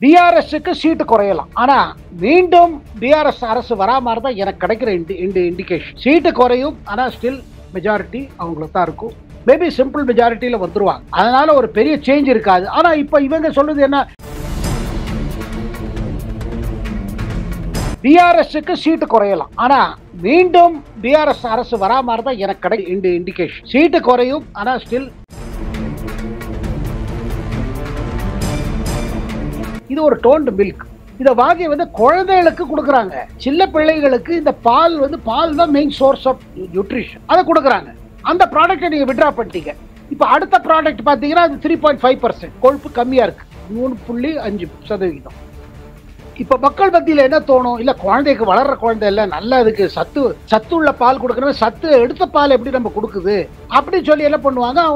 பிஆர்எஸ்க்கு சீட்டு குறையலாம் ஆனா மீண்டும் பிஆர்எஸ் அரசு வராம இருந்தா எனக்கு கிடைக்கிற இண்டிகேஷன் சீட்டு குறையும் ஆனா ஸ்டில் மெஜாரிட்டி அவங்களுக்கு தான் இருக்கும் மேபி சிம்பிள் மெஜாரிட்டியில வந்துருவாங்க அதனால ஒரு பெரிய சேஞ்ச் இருக்காது ஆனா இப்ப இவங்க சொல்றது என்ன பிஆர்எஸ்க்கு சீட்டு குறையலாம் ஆனா மீண்டும் பிஆர்எஸ் அரசு வராம இருந்தா எனக்கு கிடை இண்டிகேஷன் சீட்டு குறையும் ஆனா ஸ்டில் இது ஒரு டோன்டு மில்க் இதை வாங்கி வந்து குழந்தைகளுக்கு கொடுக்குறாங்க சின்ன பிள்ளைகளுக்கு இந்த பால் வந்து பால் தான் மெயின் சோர்ஸ் ஆஃப் நியூட்ரிஷன் அதை கொடுக்குறாங்க அந்த ப்ராடக்ட்டை நீங்கள் விட்ரா பண்ணிட்டீங்க இப்போ அடுத்த ப்ராடக்ட் பார்த்தீங்கன்னா அது த்ரீ பாயிண்ட் ஃபைவ் பர்சன்ட் கொழுப்பு கம்மியாக இருக்கு மூணு புள்ளி அஞ்சு சதவிகிதம் இப்போ மக்கள் மத்தியில் என்ன தோணும் இல்லை குழந்தைக்கு வளர்ற குழந்தை இல்லை நல்ல அதுக்கு சத்து சத்து உள்ள பால் கொடுக்கணும் சத்து எடுத்த பால் எப்படி நம்ம கொடுக்குது அப்படின்னு சொல்லி என்ன பண்ணுவாங்க அவங்க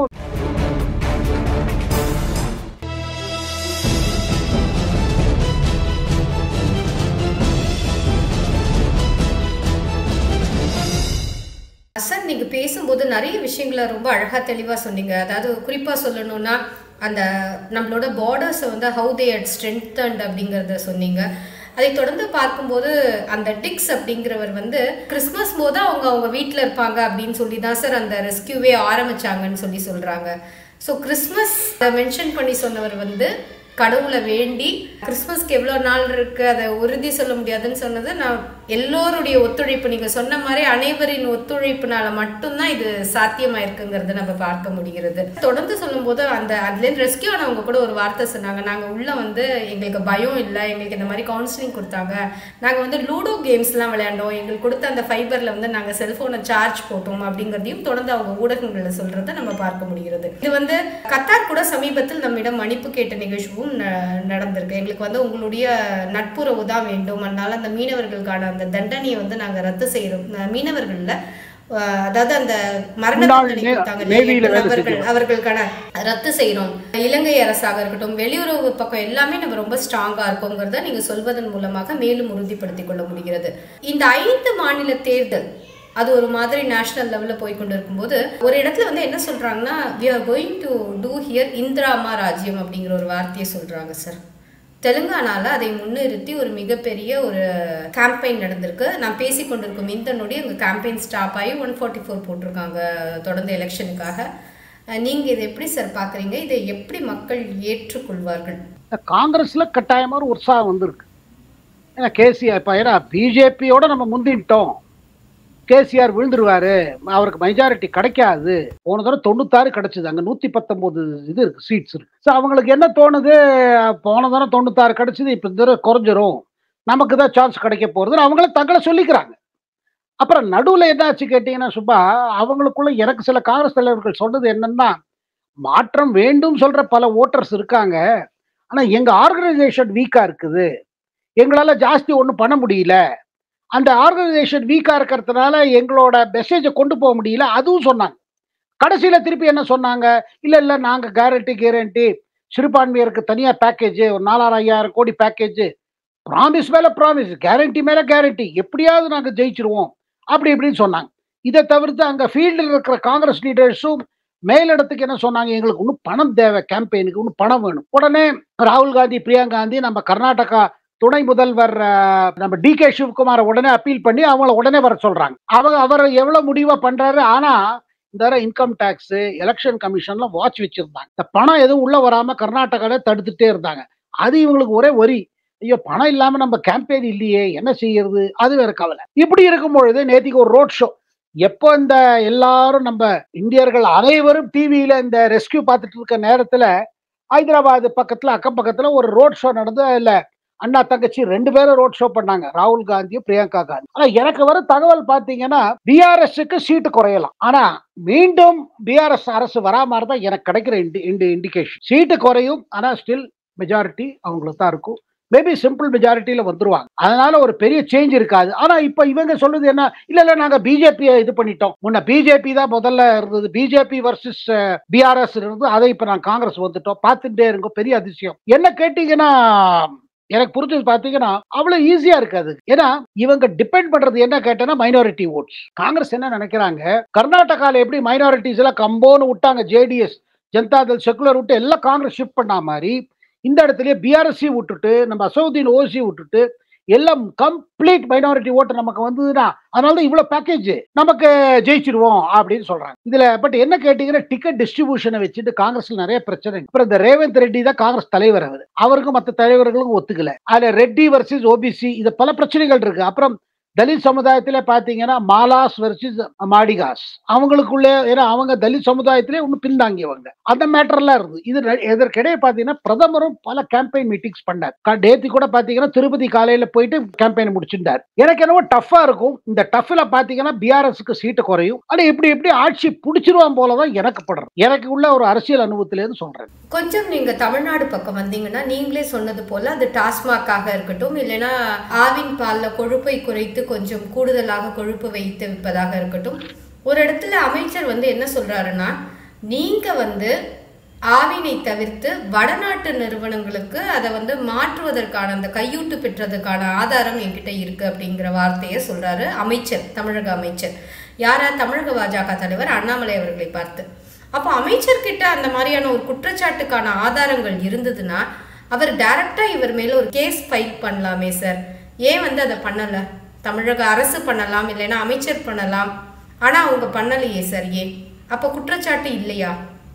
சார் நீங்க பேசும்போது நிறைய விஷயங்களை ரொம்ப அழகா தெளிவா சொன்னீங்க அதாவது குறிப்பா சொல்லணும்னா அந்த நம்மளோட பார்டர்ஸை வந்து ஹவு தே அட் ஸ்ட்ரென்த் அப்படிங்கிறத சொன்னீங்க அதை தொடர்ந்து பார்க்கும்போது அந்த டிக்ஸ் அப்படிங்கிறவர் வந்து கிறிஸ்மஸ் போது அவங்க அவங்க வீட்டில் இருப்பாங்க அப்படின்னு சொல்லி தான் சார் அந்த ரெஸ்கியூவே ஆரம்பிச்சாங்கன்னு சொல்லி சொல்றாங்க ஸோ கிறிஸ்மஸ் மென்ஷன் பண்ணி சொன்னவர் வந்து கடவுளை வேண்டி கிறிஸ்மஸ்க்கு எவ்வளோ நாள் இருக்கு அதை உறுதி சொல்ல முடியாதுன்னு சொன்னது நான் எல்லோருடைய ஒத்துழைப்பு நீங்கள் சொன்ன மாதிரி அனைவரின் ஒத்துழைப்புனால மட்டும்தான் இது சாத்தியமா இருக்குங்கிறத நம்ம பார்க்க முடிகிறது தொடர்ந்து சொல்லும்போது அந்த அதுலேருந்து ரெஸ்கியூ ஆனவங்க கூட ஒரு வார்த்தை சொன்னாங்க நாங்கள் உள்ள வந்து எங்களுக்கு பயம் இல்லை எங்களுக்கு இந்த மாதிரி கவுன்சிலிங் கொடுத்தாங்க நாங்கள் வந்து லூடோ கேம்ஸ்லாம் விளையாண்டோம் எங்களுக்கு கொடுத்த அந்த ஃபைபரில் வந்து நாங்கள் செல்ஃபோனை சார்ஜ் போட்டோம் அப்படிங்கிறதையும் தொடர்ந்து அவங்க ஊடகங்களில் சொல்கிறத நம்ம பார்க்க முடிகிறது இது வந்து கத்தார் கூட சமீபத்தில் நம்மிடம் மன்னிப்பு கேட்ட நிகழ்வும் ந- நடந்திருக்கு எங்களுக்கு வந்து உங்களுடைய நட்புறவு தான் வேண்டும் அதனால அந்த மீனவர்களுக்கான அந்த தண்டனையை வந்து நாங்கள் ரத்து செய்கிறோம் மீனவர்களில் அதாவது அந்த மரண முன்னாள் தண்டனை நே- கொடுத்தாங்க நேவியில இல்லையா? வேலை அவர்கள் செஞ்சவங்க. அவர்களுக்கான ரத்து செய்கிறோம் இலங்கை அரசாக இருக்கட்டும் வெளியுறவு பக்கம் எல்லாமே நம்ம ரொம்ப ஸ்ட்ராங்காக இருக்கோங்கிறத நீங்கள் சொல்வதன் மூலமாக மேலும் உறுதிப்படுத்திக் கொள்ள முடிகிறது இந்த ஐந்து மாநில தேர்தல் அது ஒரு மாதிரி நேஷனல் லெவலில் போய் கொண்டு இருக்கும்போது ஒரு இடத்துல வந்து என்ன சொல்கிறாங்கன்னா we are going to do here Indiramma Rajyam அப்படிங்கிற ஒரு வார்த்தையை சொல்கிறாங்க சார் தெலுங்கானால அதை முன்னிறுத்தி ஒரு மிகப்பெரிய ஒரு கேம்பெயின் நடந்திருக்கு நான் பேசி கொண்டிருக்கும் இந்த நொடி அங்கே கேம்பெயின் ஸ்டாப் ஆகி ஒன் ஃபார்ட்டி ஃபோர் போட்டிருக்காங்க தொடர்ந்து எலெக்ஷனுக்காக அஹ் நீங்க இதை எப்படி சார் பார்க்குறீங்க இதை எப்படி மக்கள் ஏற்றுக்கொள்வார்கள் காங்கிரஸ்ல கட்டாயமா ஒரு உற்சாகம் வந்திருக்கு ஏன்னா கேசிஆர் இப்போ ஏன்னா பிஜேபியோட நம்ம முந்திட்டோம் கேசிஆர் விழுந்துருவாரு அவருக்கு மெஜாரிட்டி கிடைக்காது போன தடவை தொண்ணூத்தாறு கிடைச்சது அங்க நூத்தி பத்தொன்பது இது இருக்கு சீட்ஸ் இருக்கு ஸோ அவங்களுக்கு என்ன தோணுது போன தடவை தொண்ணூத்தாறு கிடைச்சது இப்போ இந்த தடவை குறைஞ்சிரும் நமக்கு தான் சான்ஸ் கிடைக்க போறதுன்னு அவங்களே தங்களை சொல்லிக்கிறாங்க அப்புறம் நடுவில் என்ன ஆச்சு கேட்டீங்கன்னா சுபா அவங்களுக்குள்ள எனக்கு சில காங்கிரஸ் தலைவர்கள் சொன்னது என்னன்னா மாற்றம் வேண்டும் சொல்ற பல ஓட்டர்ஸ் இருக்காங்க ஆனா எங்க ஆர்கனைசேஷன் வீக்கா இருக்குது எங்களால ஜாஸ்தி ஒன்றும் பண்ண முடியல அந்த ஆர்கனைசேஷன் வீக்கா இருக்கிறதுனால எங்களோட மெசேஜை கொண்டு போக முடியல அதுவும் சொன்னாங்க கடைசியில திருப்பி என்ன சொன்னாங்க இல்ல இல்ல நாங்க கேரண்டி கேரண்டி சிறுபான்மையருக்கு தனியா பேக்கேஜ் ஒரு நாலாயிரம் ஐயாயிரம் கோடி பேக்கேஜ் ப்ராமிஸ் மேல ப்ராமிஸ் கேரண்டி மேல கேரண்டி எப்படியாவது நாங்க ஜெயிச்சிருவோம் அப்படி இப்படின்னு சொன்னாங்க இதை தவிர்த்து அங்க ஃபீல்டில் இருக்கிற காங்கிரஸ் லீடர்ஸும் மேலிடத்துக்கு என்ன சொன்னாங்க எங்களுக்கு இன்னும் பணம் தேவை கேம்பெயினுக்கு இன்னும் பணம் வேணும் உடனே ராகுல் காந்தி பிரியங்கா காந்தி நம்ம கர்நாடகா துணை முதல்வர் அஹ், நம்ம டி கே சிவகுமாரை உடனே அப்பீல் பண்ணி அவங்கள உடனே வர சொல்றாங்க அவங்க அவர் எவ்வளவு முடிவா பண்றாரு ஆனா இந்த தடவை இன்கம் டேக்ஸ் எலெக்ஷன் கமிஷன்ல வாட்ச் வச்சிருந்தாங்க இந்த பணம் எதுவும் உள்ள வராம கர்நாடகால தடுத்துட்டே இருந்தாங்க அது இவங்களுக்கு ஒரே வரி ஐயோ பணம் இல்லாம நம்ம கேம்பெயின் இல்லையே என்ன செய்யறது அது வேற கவலை இப்படி இருக்கும் பொழுது நேத்திக்கு ஒரு ரோட் ஷோ எப்போ இந்த எல்லாரும் நம்ம இந்தியர்கள் அனைவரும் டிவியில இந்த ரெஸ்கியூ பார்த்துட்டு இருக்க நேரத்துல ஹைதராபாத் பக்கத்துல அக்கம் பக்கத்துல ஒரு ரோட் ஷோ நடந்து அதுல அண்ணா தங்கச்சி ரெண்டு பேரும் ரோட் ஷோ பண்ணாங்க ராகுல் காந்தியும் பிரியங்கா காந்தி ஆனா எனக்கு வர தகவல் பாத்தீங்கன்னா பிஆர்எஸ்க்கு சீட்டு குறையலாம் ஆனா மீண்டும் பிஆர்எஸ் அரசு வராம இருந்தா எனக்கு கிடைக்கிற இண்டிகேஷன் சீட்டு குறையும் ஆனா ஸ்டில் மெஜாரிட்டி அவங்களுக்கு தான் இருக்கும் மேபி சிம்பிள் மெஜாரிட்டியில வந்துருவாங்க அதனால ஒரு பெரிய சேஞ்ச் இருக்காது ஆனா இப்ப இவங்க சொல்றது என்ன இல்ல இல்ல நாங்க பிஜேபியை இது பண்ணிட்டோம் முன்ன பிஜேபி தான் முதல்ல இருந்தது பிஜேபி வர்சஸ் பிஆர்எஸ் இருந்தது அதை இப்ப நான் காங்கிரஸ் வந்துட்டோம் பார்த்துட்டே இருங்க பெரிய அதிசயம் என்ன கேட்டீங்கன்னா எனக்கு புரிஞ்சது பாத்தீங்கன்னா அவ்வளவு ஈஸியா இருக்காது ஏன்னா இவங்க டிபெண்ட் பண்றது என்ன கேட்டேன்னா மைனாரிட்டி ஓட்ஸ் காங்கிரஸ் என்ன நினைக்கிறாங்க கர்நாடகால எப்படி மைனாரிட்டிஸ் எல்லாம் கம்போன்னு விட்டாங்க ஜேடிஎஸ் ஜனதாதள் செகுலர் விட்டு எல்லாம் காங்கிரஸ் ஷிஃப்ட் பண்ணா மாதிரி இந்த இடத்துல பிஆர்எஸ்சி விட்டுட்டு நம்ம அசௌதீன் ஓசி விட்டுட்டு எல்லாம் கம்ப்ளீட் மைனாரிட்டி ஓட்டு நமக்கு வந்ததுன்னா அதனால தான் இவ்வளவு பேக்கேஜ் நமக்கு ஜெயிச்சிருவோம் அப்படின்னு சொல்றாங்க இதுல பட் என்ன கேட்டீங்கன்னா டிக்கெட் டிஸ்ட்ரிபியூஷனை வச்சுட்டு காங்கிரஸ்ல நிறைய பிரச்சனை அப்புறம் இந்த ரேவந்த் ரெட்டி தான் காங்கிரஸ் தலைவர் அவர் அவருக்கும் மற்ற தலைவர்களுக்கும் ஒத்துக்கல அதுல ரெட்டி வர்சஸ் ஓபிசி இது பல பிரச்சனைகள் இருக்கு அப்புறம் தலித் சமுதாயத்துல பாத்தீங்கன்னா மாலாஸ் வெர்சஸ் மாடிகாஸ் அவங்களுக்குள்ளே ஏன்னா அவங்க தலித் சமுதாயத்திலே ஒன்றும் பின்தாங்கியவங்க அந்த மேட்டர்லாம் இருந்து இது ரெ- இதற்கிடையே பாத்தீங்கன்னா பிரதமரும் பல கேம்பெயின் மீட்டிங்ஸ் பண்ணார் க- நேத்தி கூட பாத்தீங்கன்னா திருப்பதி காலையில போயிட்டு கேம்பெயின் முடிச்சிருந்தார் எனக்கு என்னவோ டஃப்பா இருக்கும் இந்த டஃப்ல பாத்தீங்கன்னா பிஆர்எஸ்க்கு சீட்டு குறையும் ஆனா இப்படி இப்படி ஆட்சி பிடிச்சிருவான் போலதான் எனக்கு படுறது எனக்கு உள்ள ஒரு அரசியல் அனுபவத்திலேருந்து சொல்றேன் கொஞ்சம் நீங்க தமிழ்நாடு பக்கம் வந்தீங்கன்னா நீங்களே சொன்னது போல அது டாஸ்மாக்காக இருக்கட்டும் இல்லைன்னா ஆவின் பால்ல கொழுப்பை குறைத்து கொஞ்சம் கூடுதலாக கொழுப்பு வைத்து விற்பதாக இருக்கட்டும் ஒரு இடத்துல அமைச்சர் வந்து என்ன சொல்றாருன்னா நீங்க வந்து ஆவினை தவிர்த்து வடநாட்டு நிறுவனங்களுக்கு அதை வந்து மாற்றுவதற்கான அந்த கையூட்டு பெற்றதுக்கான ஆதாரம் என்கிட்ட இருக்கு அப்படிங்கிற வார்த்தையை சொல்றாரு அமைச்சர் தமிழக அமைச்சர் யாரா தமிழக பாஜக தலைவர் அண்ணாமலை அவர்களை பார்த்து அப்போ அமைச்சர்கிட்ட அந்த மாதிரியான ஒரு குற்றச்சாட்டுக்கான ஆதாரங்கள் இருந்ததுன்னா அவர் டைரக்டா இவர் மேல ஒரு கேஸ் ஃபைல் பண்ணலாமே சார் ஏன் வந்து அதை பண்ணல தமிழக அரசு பண்ணலாம் இல்லைன்னா அமைச்சர் பண்ணலாம் ஆனா அவங்க பண்ணலையே சார் ஏன் அப்போ குற்றச்சாட்டு இல்லையா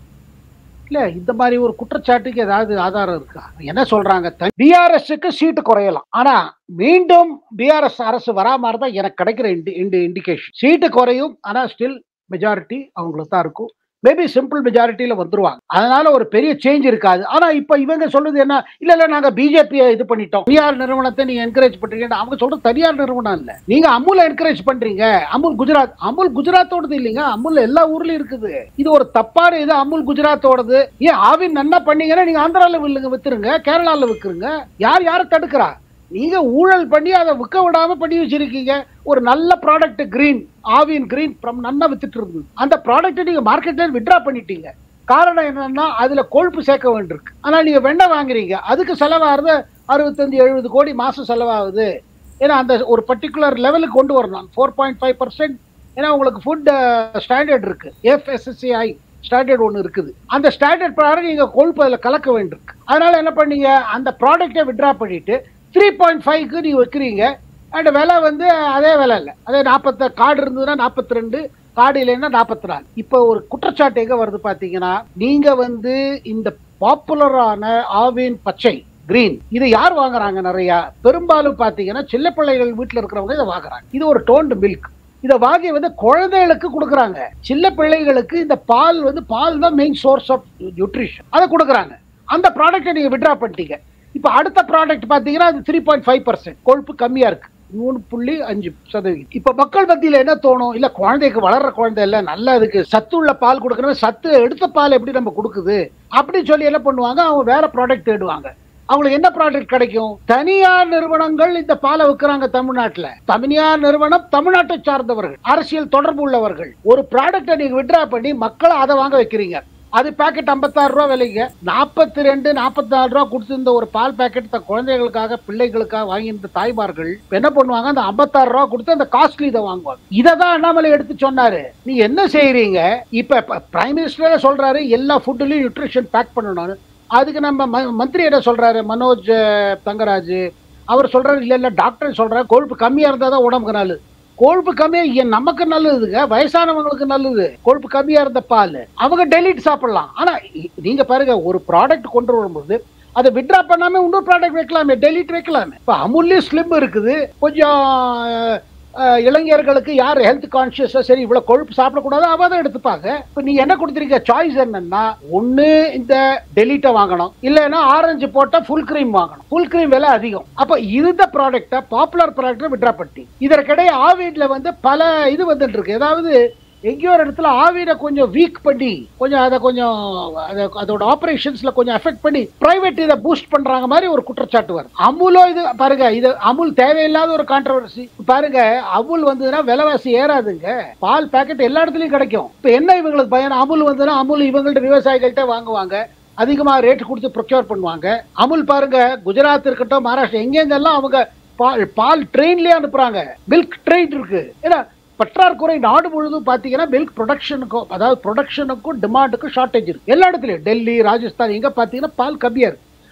இல்ல இந்த மாதிரி ஒரு குற்றச்சாட்டுக்கு ஏதாவது ஆதாரம் இருக்கா என்ன சொல்றாங்க பிஆர்எஸ்க்கு சீட்டு குறையலாம் ஆனா மீண்டும் பிஆர்எஸ் அரசு வராம இருந்தா எனக்கு கிடைக்கிற இண்டிகேஷன் சீட்டு குறையும் ஆனா ஸ்டில் மெஜாரிட்டி அவங்களுக்கு தான் இருக்கும் மேபி சிம்பிள் மெஜாரிட்டியில வந்துருவாங்க அதனால ஒரு பெரிய சேஞ்ச் இருக்காது ஆனா இப்ப இவங்க சொல்றது என்ன இல்ல இல்ல நாங்க பிஜேபியை இது பண்ணிட்டோம் தனியார் நிறுவனத்தை நீங்க என்கரேஜ் பண்றீங்க அவங்க சொல்றது தனியார் நிறுவனம் இல்ல நீங்க அமுல் என்கரேஜ் பண்றீங்க அமுல் குஜராத் அமுல் குஜராத்தோடது இல்லைங்க அமுல் எல்லா ஊர்லயும் இருக்குது இது ஒரு தப்பான இது அமுல் குஜராத்தோடது ஏன் ஆவின் நன்னா பண்ணீங்கன்னா நீங்க ஆந்திரால வில்லுங்க வித்துருங்க கேரளால விற்கிறங்க யார் யாரை தடுக்கிறா நீங்க ஊழல் பண்ணி அதை விற்க விடாம பண்ணி வச்சிருக்கீங்க ஒரு நல்ல ப்ராடக்ட் கிரீன் ஆவின் கிரீன் நன்னா வித்துட்டு இருந்தது அந்த ப்ராடக்ட்டை நீங்க மார்க்கெட்ல விட்ரா பண்ணிட்டீங்க காரணம் என்னன்னா அதுல கொழுப்பு சேர்க்க வேண்டியிருக்கு ஆனா நீங்க வெண்ணெய் வாங்குறீங்க அதுக்கு செலவாகிறது அறுபத்தஞ்சு எழுபது கோடி மாசம் செலவாகுது ஏன்னா அந்த ஒரு பர்டிகுலர் லெவலுக்கு கொண்டு வரணும் ஃபோர் பாயிண்ட் ஃபைவ் பர்சன்ட் ஏன்னா உங்களுக்கு ஃபுட் ஸ்டாண்டர்ட் இருக்கு எஃப்எஸ்எஸ்சிஐ ஸ்டாண்டர்ட் ஒன்று இருக்குது அந்த ஸ்டாண்டர்ட் பிரகாரம் நீங்க கொழுப்பு அதில் கலக்க வேண்டியிருக்கு அதனால என்ன பண்ணீங்க அந்த ப்ராடக்ட்டை விட்ரா பண்ணிட்டு த்ரீ பாயிண்ட் ஃபைவ்க்கு நீங்க வைக்கிறீங்க அண்ட் விலை வந்து அதே விலை இல்லை அதே நாற்பத்த கார்டு இருந்ததுன்னா நாற்பத்தி ரெண்டு கார்டு இல்லைன்னா நாற்பத்தி நாலு இப்போ ஒரு குற்றச்சாட்டு எங்க வருது பாத்தீங்கன்னா நீங்க வந்து இந்த பாப்புலரான ஆவின் பச்சை கிரீன் இது யார் வாங்குறாங்க நிறைய பெரும்பாலும் பாத்தீங்கன்னா சின்ன பிள்ளைகள் வீட்டுல இருக்கிறவங்க இதை வாங்குறாங்க இது ஒரு டோன்டு மில்க் இதை வாங்கி வந்து குழந்தைகளுக்கு கொடுக்குறாங்க சின்ன பிள்ளைகளுக்கு இந்த பால் வந்து பால் தான் மெயின் சோர்ஸ் ஆஃப் நியூட்ரிஷன் அதை கொடுக்குறாங்க அந்த ப்ராடக்ட்டை நீங்க விட்ரா பண்ணிட்டீங்க இப்போ அடுத்த ப்ராடக்ட் பாத்தீங்கன்னா அது த்ரீ பாயிண்ட் ஃபைவ் பர்சன்ட் கொழுப்பு கம்மியா இருக்கு மூணு புள்ளி அஞ்சு சதவீதம் இப்ப மக்கள் மத்தியில என்ன தோணும் இல்ல குழந்தைக்கு வளர்ற குழந்தை இல்ல நல்ல அதுக்கு சத்து உள்ள பால் கொடுக்கணும் சத்து எடுத்த பால் எப்படி நம்ம கொடுக்குது அப்படின்னு சொல்லி என்ன பண்ணுவாங்க அவங்க வேற ப்ராடக்ட் தேடுவாங்க அவங்களுக்கு என்ன ப்ராடக்ட் கிடைக்கும் தனியார் நிறுவனங்கள் இந்த பாலை விற்கிறாங்க தமிழ்நாட்டுல தனியார் நிறுவனம் தமிழ்நாட்டை சார்ந்தவர்கள் அரசியல் தொடர்பு உள்ளவர்கள் ஒரு ப்ராடக்ட்டை நீங்க விட்ரா பண்ணி மக்களை அதை வாங்க வைக்கிறீங்க அது பாக்கெட் ஐம்பத்தாறு ரூபா விலைங்க நாற்பத்தி ரெண்டு நாற்பத்தாறு ரூபா கொடுத்திருந்த ஒரு பால் பாக்கெட் தன் குழந்தைகளுக்காக பிள்ளைகளுக்காக வாங்கியிருந்த தாய்மார்கள் இப்ப என்ன பண்ணுவாங்க அந்த ஐம்பத்தாறு ரூபா கொடுத்து அந்த காஸ்ட்லி இதை வாங்குவாங்க இதை தான் அண்ணாமலை எடுத்து சொன்னாரு நீ என்ன செய்யறீங்க இப்ப பிரைம் மினிஸ்டரே சொல்றாரு எல்லா ஃபுட்லயும் நியூட்ரிஷன் பேக் பண்ணணும்னு அதுக்கு நம்ம ம- மந்திரி என்ன சொல்றாரு மனோஜ் அஹ், தங்கராஜ் அவர் சொல்றாரு இல்ல இல்ல டாக்டர் சொல்றாரு கொழுப்பு கம்மியா இருந்தா தான் உடம்புக்கு நல்லது கொழுப்பு கம்மியா ஏன் நமக்கு நல்லதுங்க வயசானவங்களுக்கு நல்லது கொழுப்பு கம்மியா இருந்த பால் அவங்க டெலிட் சாப்பிடலாம் ஆனா இ- நீங்க பாருங்க ஒரு ப்ராடக்ட் கொண்டு வரும்போது அதை விட்ரா பண்ணாம இன்னொரு ப்ராடக்ட் வைக்கலாமே டெலிட் வைக்கலாமே இப்ப அமுல்லையும் ஸ்லிம் இருக்குது கொஞ்சம் அஹ், அஹ், இளைஞர்களுக்கு யார் ஹெல்த் கான்சியஸா சரி இவ்வளவு கொழுப்பு சாப்பிடக்கூடாது அவ தான் எடுத்துப்பாங்க இப்ப நீ என்ன கொடுத்துருக்க சாய்ஸ் என்னன்னா ஒண்ணு இந்த டெலிட்டை வாங்கணும் இல்லைன்னா ஆரஞ்சு போட்டா ஃபுல் கிரீம் வாங்கணும் ஃபுல் கிரீம் விலை அதிகம் அப்ப இந்த ப்ராடக்ட்டை பாப்புலர் ப்ராடக்ட்டை விட்ரா பண்ணி இதற்கிடையே ஆவிட்ல வந்து பல இது வந்துட்டு இருக்கு ஏதாவது எங்கேயோ ஒரு இடத்துல ஆவியை கொஞ்சம் வீக் பண்ணி கொஞ்சம் அதை கொஞ்சம் அதை அதோட ஆபரேஷன்ஸ்ல கொஞ்சம் எஃபெக்ட் பண்ணி பிரைவேட் இதை பூஸ்ட் பண்றாங்க மாதிரி ஒரு குற்றச்சாட்டு வருது அமுலோ இது பாருங்க இது அமுல் தேவையில்லாத ஒரு கான்ட்ரவர்சி பாருங்க அமுல் வந்ததுன்னா விலைவாசி ஏறாதுங்க பால் பாக்கெட் எல்லா இடத்துலயும் கிடைக்கும் இப்ப என்ன இவங்களுக்கு பயன் அமுல் வந்ததுன்னா அமுல் இவங்கள்ட்ட விவசாயிகள்கிட்ட வாங்குவாங்க அதிகமா ரேட் கொடுத்து ப்ரொக்யூர் பண்ணுவாங்க அமுல் பாருங்க குஜராத் இருக்கட்டும் மகாராஷ்டிரா எங்கெங்கெல்லாம் அவங்க பால் பால் ட்ரெயின்லயே அனுப்புறாங்க மில்க் ட்ரெயின் இருக்கு ஏன்னா பற்றாக்குறை நாடு முழுதும் பாத்தீங்கன்னா மில்க் ப்ரொடக்ஷனுக்கும் அதாவது ப்ரொடக்ஷனுக்கும் டிமாண்டுக்கும் ஷார்ட்டேஜ் இருக்கு எல்லா இடத்துலயும் டெல்லி ராஜஸ்தான் எங்க பாத்தீங்கன்னா பால் கம்மியா இருக்கு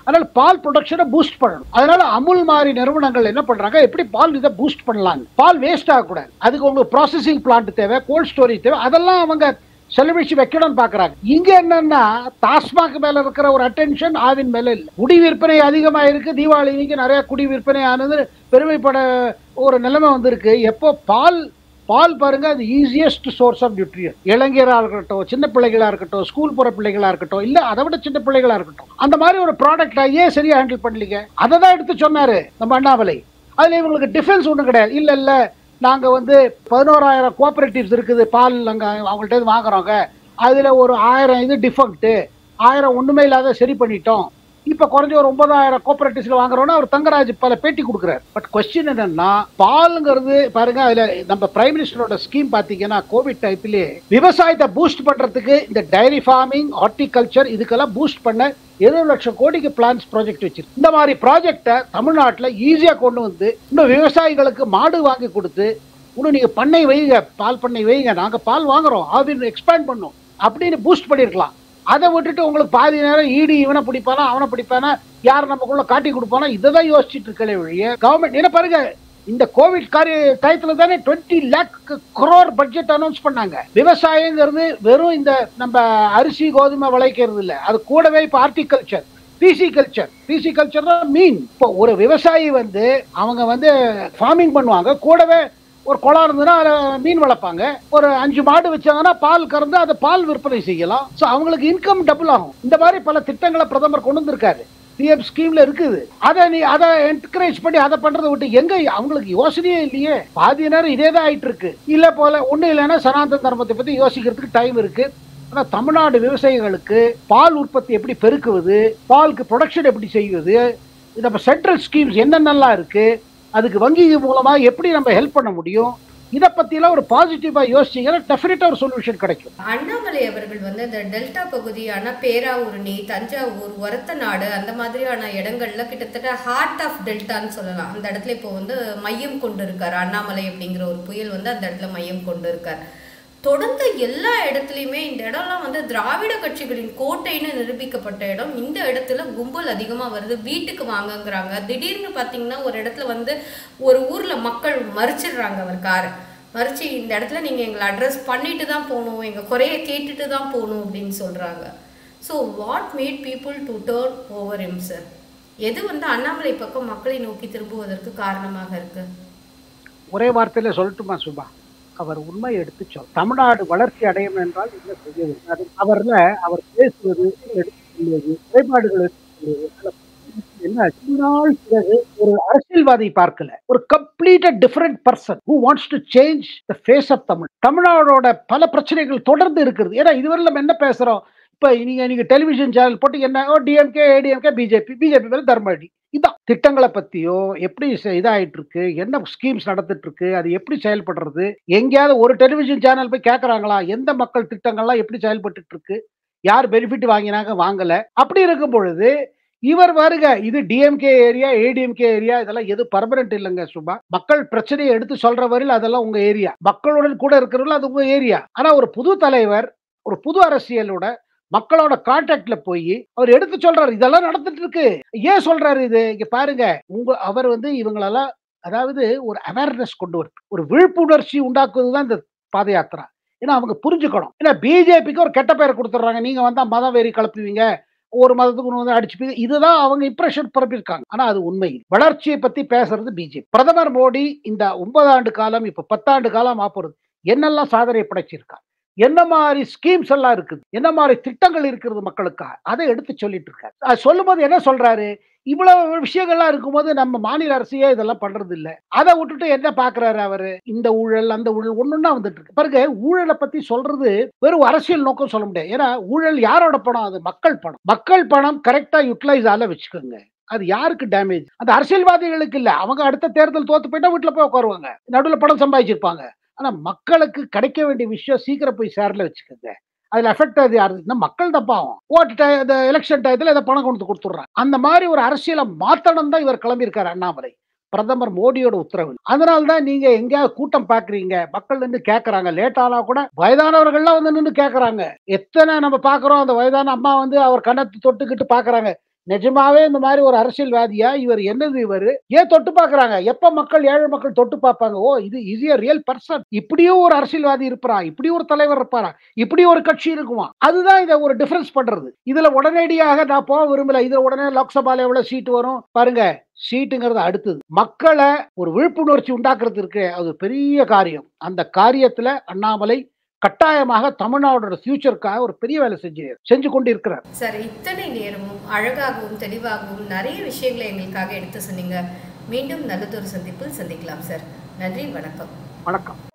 அதனால பால் ப்ரொடக்ஷனை பூஸ்ட் பண்ணணும் அதனால அமுல் மாதிரி நிறுவனங்கள் என்ன பண்றாங்க எப்படி பால் இதை பூஸ்ட் பண்ணலாம் பால் வேஸ்ட் ஆகக்கூடாது அதுக்கு உங்களுக்கு ப்ராசஸிங் பிளான்ட் தேவை கோல்ட் ஸ்டோரேஜ் தேவை அதெல்லாம் அவங்க செலவழிச்சு வைக்கணும்னு பாக்குறாங்க இங்க என்னன்னா டாஸ்மாக் மேல இருக்கிற ஒரு அட்டென்ஷன் ஆவின் மேல இல்ல குடி விற்பனை அதிகமா இருக்கு தீபாவளி இன்னைக்கு நிறைய குடி விற்பனை ஆனது பெருமைப்பட ஒரு நிலைமை வந்திருக்கு எப்போ பால் பால் பாருங்க அது ஈஸியஸ்ட் சோர்ஸ் ஆஃப் நியூட்ரியன் இளைஞரா இருக்கட்டும் சின்ன பிள்ளைகளா இருக்கட்டும் ஸ்கூல் போற பிள்ளைகளா இருக்கட்டும் இல்ல அதை விட சின்ன பிள்ளைகளா இருக்கட்டும் அந்த மாதிரி ஒரு ப்ராடக்ட் ஏன் சரியா ஹேண்டில் பண்ணலீங்க அதை தான் எடுத்து சொன்னாரு நம்ம அண்ணாமலை அதுல இவங்களுக்கு டிஃபென்ஸ் ஒன்றும் கிடையாது இல்ல இல்ல நாங்க வந்து பதினோராயிரம் கோஆபரேட்டிவ்ஸ் இருக்குது பால் நாங்க அவங்கள்ட்ட இருந்து வாங்குறோங்க அதுல ஒரு ஆயிரம் இது டிஃபெக்ட் ஆயிரம் ஒண்ணுமே இல்லாத சரி பண்ணிட்டோம் இப்ப குறைஞ்ச ஒரு ஒன்பதாயிரம் கோஆபரேட்டிவ்ஸ்ல வாங்குறோம்னா அவர் தங்கராஜ் பல பேட்டி கொடுக்குறாரு பட் கொஸ்டின் என்னன்னா பாலுங்கிறது பாருங்க அதுல நம்ம பிரைம் மினிஸ்டரோட ஸ்கீம் பாத்தீங்கன்னா கோவிட் டைப்லயே விவசாயத்தை பூஸ்ட் பண்றதுக்கு இந்த டைரி ஃபார்மிங் ஹார்டிகல்ச்சர் இதுக்கெல்லாம் பூஸ்ட் பண்ண இருபது லட்சம் கோடிக்கு பிளான்ஸ் ப்ராஜெக்ட் வச்சிருக்கு இந்த மாதிரி ப்ராஜெக்டை தமிழ்நாட்டில் ஈஸியா கொண்டு வந்து இன்னும் விவசாயிகளுக்கு மாடு வாங்கி கொடுத்து இன்னும் நீங்க பண்ணை வைங்க பால் பண்ணை வைங்க நாங்க பால் வாங்குறோம் அப்படின்னு எக்ஸ்பேண்ட் பண்ணோம் அப்படின்னு பூஸ்ட் பண்ணிருக்கலாம் அதை விட்டுட்டு உங்களுக்கு பாதி நேரம் ஈடி இவனை பிடிப்பானா அவனை பிடிப்பானா யார் நமக்குள்ள காட்டி கொடுப்பானா இதை தான் யோசிச்சுட்டு இருக்கலே ஒழிய கவர்மெண்ட் என்ன பாருங்க இந்த கோவிட் காரிய டயத்துல தானே twenty lakh crore budget announce பண்ணாங்க விவசாயங்கிறது வெறும் இந்த நம்ம அரிசி கோதுமை விளைக்கிறது இல்ல அது கூடவே இப்போ horticulture pisciculture pisciculture தான் மீன் இப்போ ஒரு விவசாயி வந்து அவங்க வந்து ஃபார்மிங் பண்ணுவாங்க கூடவே ஒரு குளம் இருந்ததுன்னா அதில் மீன் வளர்ப்பாங்க ஒரு அஞ்சு மாடு வச்சாங்கன்னா பால் கறந்து அதை பால் விற்பனை செய்யலாம் ஸோ அவங்களுக்கு இன்கம் டபுள் ஆகும் இந்த மாதிரி பல திட்டங்களை பிரதமர் கொண்டு வந்திருக்காரு பிஎம் ஸ்கீம்ல இருக்குது அதை நீ அதை என்கரேஜ் பண்ணி அதை பண்றதை விட்டு எங்க அவங்களுக்கு யோசனையே இல்லையே பாதி நேரம் இதே தான் ஆயிட்டு இருக்கு இல்ல போல ஒண்ணு இல்லைன்னா சனாதன தர்மத்தை பத்தி யோசிக்கிறதுக்கு டைம் இருக்கு ஆனா தமிழ்நாடு விவசாயிகளுக்கு பால் உற்பத்தி எப்படி பெருக்குவது பாலுக்கு ப்ரொடக்ஷன் எப்படி செய்வது நம்ம சென்ட்ரல் ஸ்கீம்ஸ் என்னென்னலாம் இருக்கு அதுக்கு வங்கி மூலமா எப்படி நம்ம ஹெல்ப் பண்ண முடியும் இதை பத்திலாம் ஒரு பாசிட்டிவா யோசிச்சீங்கன்னா டெஃபினட்டா ஒரு சொல்யூஷன் கிடைக்கும் அண்ணாமலை அவர்கள் வந்து இந்த டெல்டா பகுதியான பேராவூரணி தஞ்சாவூர் ஒரத்தநாடு அந்த மாதிரியான இடங்கள்ல கிட்டத்தட்ட ஹார்ட் ஆஃப் டெல்டான்னு சொல்லலாம் அந்த இடத்துல இப்போ வந்து மையம் கொண்டு இருக்காரு அண்ணாமலை அப்படிங்கிற ஒரு புயல் வந்து அந்த இடத்துல மையம் கொண்டு இருக்காரு தொடர்ந்து எல்லா இடத்துலையுமே இந்த இடம்லாம் வந்து திராவிட கட்சிகளின் கோட்டைன்னு நிரூபிக்கப்பட்ட இடம் இந்த இடத்துல கும்பல் அதிகமாக வருது வீட்டுக்கு வாங்கங்கிறாங்க திடீர்னு பார்த்தீங்கன்னா ஒரு இடத்துல வந்து ஒரு ஊரில் மக்கள் மறிச்சிடுறாங்க அவர் காரை மறிச்சு இந்த இடத்துல நீங்கள் எங்களை அட்ரஸ் பண்ணிட்டு தான் போகணும் எங்கள் குறைய கேட்டுட்டு தான் போகணும் அப்படின்னு சொல்கிறாங்க so what made people to turn over um sir எது வந்து அண்ணாமலை பக்கம் மக்களை நோக்கி திரும்புவதற்கு காரணமாக இருக்கு ஒரே வார்த்தையில சொல்லட்டுமா சுபா அவர் உண்மை எடுத்து சொல் தமிழ்நாடு வளர்ச்சி அடையும் என்றால் என்ன செய்ய வேண்டும் அது அவர்ல அவர் பேசுவது எடுத்து சொல்வது குறைபாடுகள் எடுத்து சொல்வது அதுல என்ன நாள் பிறகு ஒரு அரசியல்வாதி பார்க்கல ஒரு completely different person who wants to change the face of Tamil தமிழ்நாடோட பல பிரச்சனைகள் தொடர்ந்து இருக்கிறது ஏன்னா இதுவரை நம்ம என்ன பேசுறோம் இப்ப நீங்க நீங்க டெலிவிஷன் சேனல் போட்டு என்ன டிஎம்கே ஏடிஎம்கே பிஜேபி பிஜேபி மேல தர்மடி இதான் திட்டங்களை பத்தியோ எப்படி செ- இதாயிட்டு இருக்கு என்ன ஸ்கீம்ஸ் நடந்துட்டு இருக்கு அது எப்படி செயல்படுறது எங்கேயாவது ஒரு டெலிவிஷன் சேனல் போய் கேக்குறாங்களா எந்த மக்கள் திட்டங்கள்லாம் எப்படி செயல்பட்டு இருக்கு யார் பெனிஃபிட் வாங்கினாங்க வாங்கல அப்படி இருக்கும் பொழுது இவர் வருக இது டிஎம்கே ஏரியா ஏடிஎம்கே ஏரியா இதெல்லாம் எது பர்மனன்ட் இல்லைங்க சுபா மக்கள் பிரச்சனையை எடுத்து சொல்ற வரையில் அதெல்லாம் உங்க ஏரியா மக்களுடன் கூட இருக்கிறவர்கள் அது உங்க ஏரியா ஆனா ஒரு புது தலைவர் ஒரு புது அரசியலோட மக்களோட கான்டாக்ட்ல போய் அவர் எடுத்து சொல்றாரு இதெல்லாம் நடந்துட்டு இருக்கு ஏன் சொல்றாரு இது இங்க பாருங்க உங்க அவர் வந்து இவங்களெல்லாம் அதாவது ஒரு அவேர்னஸ் கொண்டு வருது ஒரு விழிப்புணர்ச்சி உண்டாக்குவது தான் இந்த பாத யாத்திரா ஏன்னா அவங்க புரிஞ்சுக்கணும் ஏன்னா பிஜேபிக்கு ஒரு கெட்ட பேரை கொடுத்துட்றாங்க நீங்க வந்தா மத வெறி கலப்புவீங்க ஒரு மதத்துக்கு ஒண்ணு வந்து அடிச்சுப்பீங்க இதுதான் அவங்க இம்ப்ரெஷன் பரப்பியிருக்காங்க ஆனா அது உண்மை இல்லை. வளர்ச்சியை பத்தி பேசுறது பிஜேபி பிரதமர் மோடி இந்த ஒன்பதாண்டு காலம் இப்ப பத்தாண்டு காலம் ஆப்போறது என்னெல்லாம் சாதனை படைச்சிருக்காங்க என்ன மாதிரி ஸ்கீம்ஸ் எல்லாம் இருக்குது என்ன மாதிரி திட்டங்கள் இருக்கிறது மக்களுக்காக அதை எடுத்து சொல்லிட்டு இருக்காரு அது சொல்லும்போது என்ன சொல்றாரு இவ்வளவு விஷயங்கள்லாம் இருக்கும்போது நம்ம மாநில அரசையே இதெல்லாம் பண்றது இல்ல அதை விட்டுட்டு என்ன பாக்குறாரு அவரு இந்த ஊழல் அந்த ஊழல் ஒண்ணுன்னா வந்துட்டு இருக்கு பாருங்க ஊழலை பத்தி சொல்றது வெறும் அரசியல் நோக்கம் சொல்ல முடியாது ஏன்னா ஊழல் யாரோட பணம் அது மக்கள் பணம் மக்கள் பணம் கரெக்டா யூட்டிலைஸ் ஆல வச்சுக்கோங்க அது யாருக்கு டேமேஜ் அந்த அரசியல்வாதிகளுக்கு இல்ல அவங்க அடுத்த தேர்தல் தோத்து போயிட்டா வீட்டுல போய் உட்காருவாங்க நடுவுல பணம் சம்பாதிச்சிருப்பாங்க ஆனா மக்களுக்கு கிடைக்க வேண்டிய விஷயம் சீக்கிரம் போய் சேர்ல வச்சுக்கோங்க அதுல எஃபெக்ட் அது யாருன்னா மக்கள் தான் பாவம் ஓட்டு டை இந்த எலெக்ஷன் டயத்துல இதை பணம் கொண்டு கொடுத்துட்றாங்க அந்த மாதிரி ஒரு அரசியலை மாத்தணும் தான் இவர் கிளம்பியிருக்காரு அண்ணாமலை பிரதமர் மோடியோட உத்தரவு அதனால தான் நீங்க எங்கேயாவது கூட்டம் பாக்குறீங்க மக்கள் நின்று கேக்குறாங்க லேட் ஆனா கூட வயதானவர்கள்லாம் வந்து நின்று கேக்குறாங்க எத்தனை நம்ம பாக்குறோம் அந்த வயதான அம்மா வந்து அவர் கண்ணத்தை தொட்டுக்கிட்டு பாக்குறாங்க நிஜமாவே இந்த மாதிரி ஒரு அரசியல்வாதியா இவர் என்னது இவர் ஏன் தொட்டு பாக்குறாங்க எப்ப மக்கள் ஏழை மக்கள் தொட்டு பார்ப்பாங்க ஓ இது இஸ் ரியல் பர்சன் இப்படியும் ஒரு அரசியல்வாதி இருப்பாரா இப்படி ஒரு தலைவர் இருப்பாரா இப்படி ஒரு கட்சி இருக்குமா அதுதான் இதை ஒரு டிஃபரன்ஸ் பண்றது இதுல உடனடியாக நான் போக விரும்பல இதுல உடனே லோக்சபால எவ்வளவு சீட் வரும் பாருங்க சீட்டுங்கிறது அடுத்தது மக்களை ஒரு விழிப்புணர்ச்சி உண்டாக்குறது இருக்கு அது ஒரு பெரிய காரியம் அந்த காரியத்துல அண்ணாமலை கட்டாயமாக தமிழ்நாடோட ஃபியூச்சருக்காக ஒரு பெரிய வேலை செஞ்சு செஞ்சு கொண்டு இருக்கிறார் சார் இத்தனை நேரமும் அழகாகவும் தெளிவாகவும் நிறைய விஷயங்களை எங்களுக்காக எடுத்து சொன்னீங்க மீண்டும் நல்லதொரு சந்திப்பில் சந்திக்கலாம் சார் நன்றி வணக்கம் வணக்கம்